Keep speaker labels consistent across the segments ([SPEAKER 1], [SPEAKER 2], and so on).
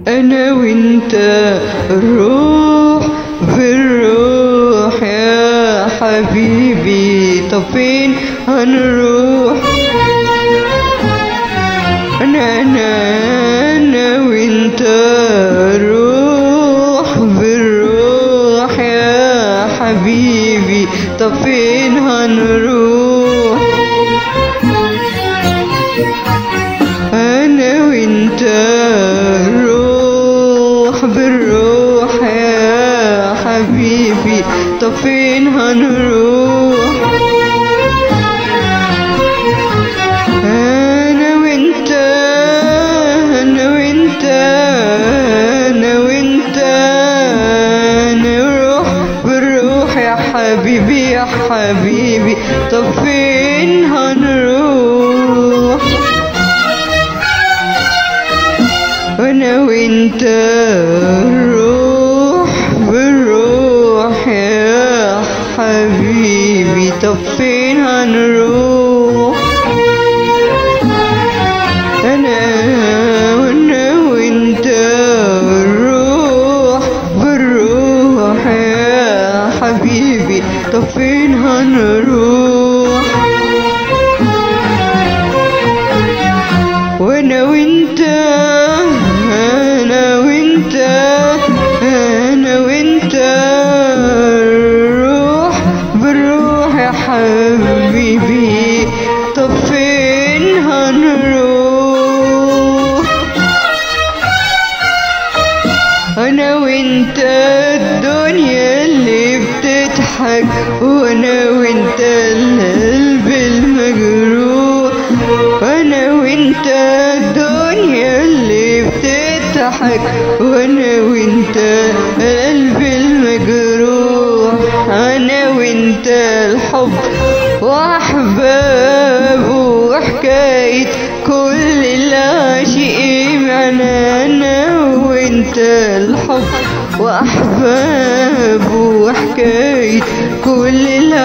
[SPEAKER 1] انا وانت الروح بالروح يا حبيبي طب فين هنروح انا انا انا وانت الروح بالروح يا حبيبي طب فين هنروح انا وانت الروح بالروح يا حبيبي طب فين هنروح انا وانت انا وانت انا وانت نروح بالروح يا حبيبي يا حبيبي طب فين هنروح انا وانت الروح بالروح يا حبيبي طب فين هنروح انا وانا وانت الروح بالروح يا حبيبي طب فين هنروح وانا وانت انا وانت انا وانت الروح بالروح يا حبيبي طب فين هنروح انا وانت الدنيا اللي بتضحك وانا وانت القلب المجروح انا وانت الدنيا اللي بتضحك وانا وانت القلب المجروح انا وانت الحب واحباب وحكاية كل العاشقين انا انا وانت الحب واحباب وحكاية كل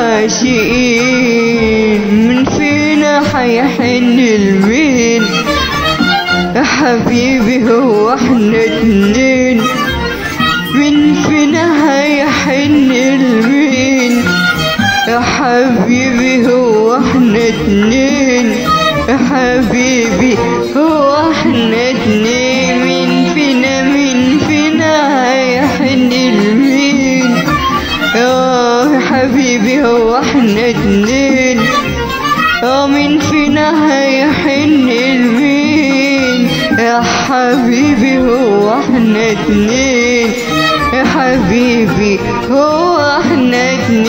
[SPEAKER 1] العاشقين من فينا حيحن المين يا حبيبي هو احنا اتنين من فينا هيحن المين يا حبيبي هو احنا اتنين يا حبيبي هو احنا اتنين من فينا من فينا هيحن المين يا حبيبي هو احنا اتنين يا من فينا هيحن المين يا حبيبي هو احنا اتنين يا حبيبي هو احنا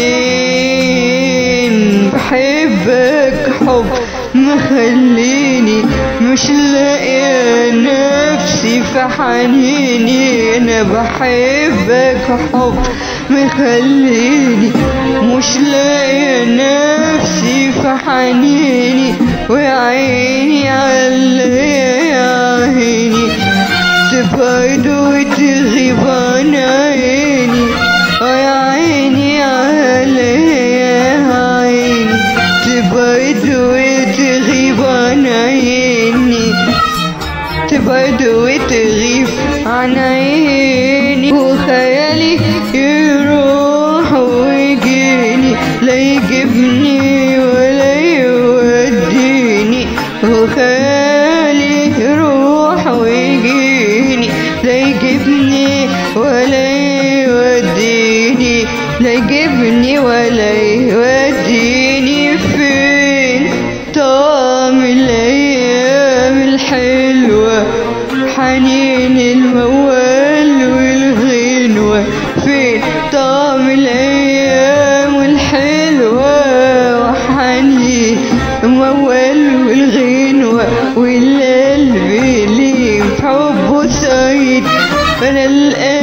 [SPEAKER 1] اتنين بحبك حب مخليني مش لاقي نفسي في حنيني انا بحبك حب مخليني مش لاقي نفسي في حنيني ويا عيني على يا عيني تبعد وتغيب عن عيني ويا عيني على يا عيني تبعد وتغيب عن عيني تبعد وتغيب عن عيني وخيالي يروح ويجيني لا يجيبني ولا يوديني وخيالي يروح ويجيني لا يجيبني ولا يوديني لا يجيبني ولا يوديني فين طعم الأيام الحلوة حنين الموال والغنوة فين طعم الأيام الحلوة وحنين الموال والغنوة والقلب اللي بحبه سعيد أنا القلب